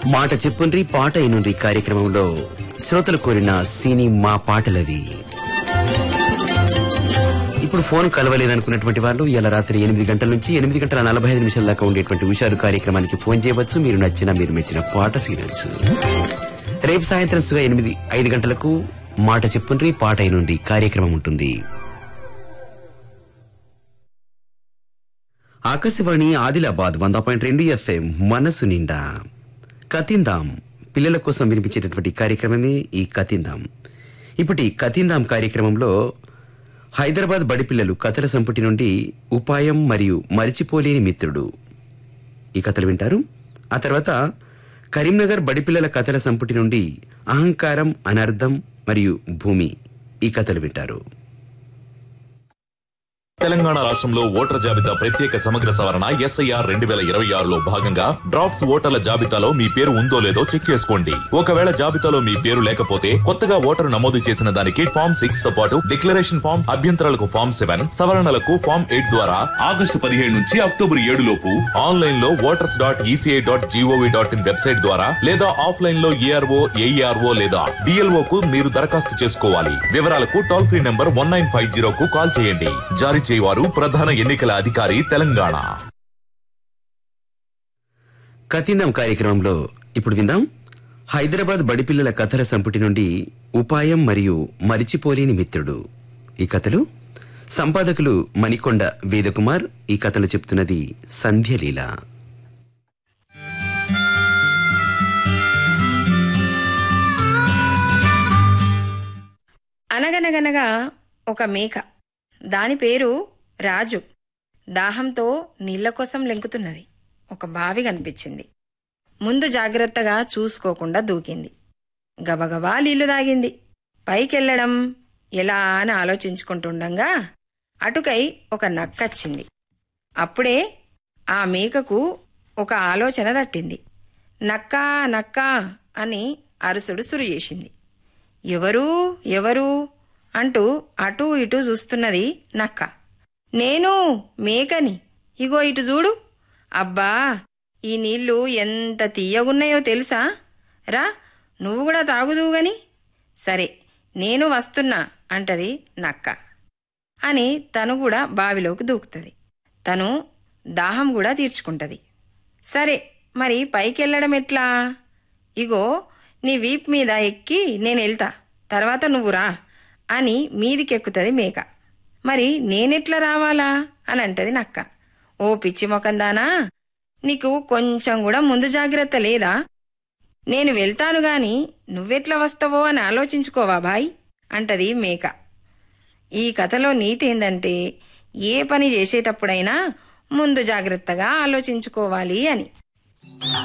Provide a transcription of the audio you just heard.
మాట చెప్పుండ్రి పాట అయినుండ్రి కార్యక్రమంలో శ్రోతలు కోరిన సినిమా పాటలవి ఇప్పుడు ఫోన్ కలవలేదనుకున్నటువంటి వాళ్ళు ఇలా రాత్రి ఎనిమిది గంటల నుంచి ఎనిమిది గంటల నలభై ఐదు నిమిషాల దాకా ఉండేటువంటి హుషారు కార్యక్రమానికి ఫోన్ చేయవచ్చు మీరు నచ్చిన మీరు మెచ్చిన పాట సీనచ్చు రేపు సాయంత్రం సుగా ఎనిమిది ఐదు గంటలకు మాట చెప్పుండ్రి పాట అయినుండి కార్యక్రమం ఉంటుంది ఆకాశవాణి ఆదిలాబాద్ వంద పాయింట్ రెండు ఎఫ్ఎం మనసు నిండా కతిందాం పిల్లల కోసం వినిపించేటటువంటి కార్యక్రమమే ఈ కతిందాం ఇప్పటి కతిందాం కార్యక్రమంలో హైదరాబాద్ బడిపిల్లలు కథల సంపుటి నుండి ఉపాయం మరియు మరిచిపోలేని మిత్రుడు ఈ కథలు వింటారు ఆ తర్వాత కరీంనగర్ బడిపిల్లల కథల సంపుటి నుండి అహంకారం అనర్థం మరియు భూమి ఈ కథలు వింటారు తెలంగాణ రాష్ట్రంలో ఓటర్ల జాబితా ప్రత్యేక సమగ్ర సవరణ ఎస్ఐఆర్ రెండు వేల ఇరవై ఆరులో భాగంగా డ్రాఫ్ట్స్ ఓటర్ల జాబితాలో మీ పేరు ఉందో లేదో చెక్ చేసుకోండి ఒకవేళ జాబితాలో మీ పేరు లేకపోతే కొత్తగా ఓటరు నమోదు చేసిన దానికి ఫామ్ సిక్స్ తో పాటు డిక్లరేషన్ ఫామ్ అభ్యంతరాలకు ఫామ్ సెవెన్ సవరణలకు ఫామ్ ఎయిట్ ద్వారా ఆగస్టు పదిహేడు నుంచి అక్టోబర్ ఏడు లోపు ఆన్లైన్ లో voters dot ECI dot GOV dot in website ద్వారా లేదా ఆఫ్లైన్ లో ఏఆర్ఓ ఏఈఆర్ఓ లేదా డిఎల్ఓ కు మీరు దరఖాస్తు చేసుకోవాలి వివరాలకు toll free number one nine five zero కు కాల్ చేయండి జారీ చేయవారు ప్రధాన ఎన్నికల అధికారి తెలంగాణ కతిందాం కార్యక్రమంలో ఇప్పుడు విందాం హైదరాబాద్ బడిపిల్లల కథల సంపుటి నుండి ఉపాయం మరియు మరిచిపోలేని మిత్రుడు ఈ కథలు సంపాదకులు మణికొండ వేదకుమార్ ఈ కథలు చెప్తున్నది సంధ్యలీల అనగనగనగా ఒక మేక దాని పేరు రాజు దాహంతో నీళ్ల కోసం లెంకుతున్నది ఒక బావి కనిపించింది ముందు జాగ్రత్తగా చూసుకోకుండా దూకింది గబగబా నీళ్లు దాగింది పైకెళ్లడం ఎలా అని ఆలోచించుకుంటుండగా అటుకై ఒక నక్కచ్చింది అప్పుడే ఆ మేకకు ఒక ఆలోచన తట్టింది నక్కా నక్కా అని అరుసుడు సురు చేసింది ఎవరు ఎవరు అంటూ అటూ ఇటూ చూస్తున్నది నక్క నేను మేకని ఇగో ఇటు చూడు అబ్బా ఈ నీళ్లు ఎంత తీయగున్నాయో తెలుసా రా నువ్వు కూడా తాగుదువు గని సరే నేను వస్తున్నా అంటది నక్క అని తను కూడా బావిలోకి దూకుతుంది తను దాహం కూడా తీర్చుకుంటది సరే మరి పైకెళ్ళడం ఎట్లా ఇగో నీ వీప్ మీద ఎక్కి నేను వెళ్తా తర్వాత నువ్వు రా అని మీదికెక్కుతుంది మేక మరి నేనెట్లా రావాలా అని అంటది నక్క ఓ పిచ్చి మొకందానా నీకు కొంచెం కూడా ముందు జాగ్రత్త లేదా నేను వెళ్తాను గాని నువ్వెట్లా వస్తావో అని ఆలోచించుకోవా బాయ్ అంటది మేక ఈ కథలో నీతి ఏందంటే ఏ పని చేసేటప్పుడైనా ముందు జాగ్రత్తగా ఆలోచించుకోవాలి అని